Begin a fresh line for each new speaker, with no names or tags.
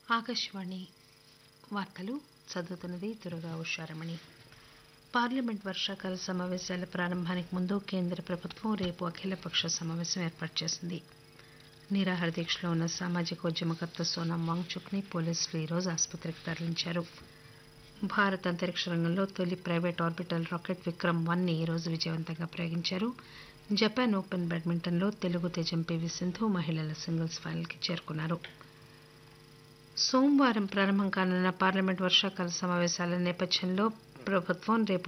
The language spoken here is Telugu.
ఆకాశవాణి వార్తలు చదువుతున్నది దుర్గా ఉషారమణి పార్లమెంట్ వర్షాకాల సమావేశాల ప్రారంభానికి ముందు కేంద్ర ప్రభుత్వం రేపు అఖిలపక్ష సమావేశం ఏర్పాటు చేసింది నిరాహార దీక్షలో ఉన్న సామాజిక ఉద్యమకర్త సోనం వాంగ్చుక్ ని పోలీసులు ఈరోజు ఆసుపత్రికి తరలించారు భారత్ అంతరిక్ష రంగంలో తొలి private orbital rocket Vikram one ని ఈరోజు విజయవంతంగా ప్రయోగించారు జపాన్ ఓపెన్ బ్యాడ్మింటన్లో తెలుగు తేజం పీవీ సింధు మహిళల సింగిల్స్ ఫైనల్కి చేరుకున్నారు సోమవారం ప్రారంభం కానున్న పార్లమెంట్ వర్షాకాల సమావేశాల నేపథ్యంలో ప్రభుత్వం రేపు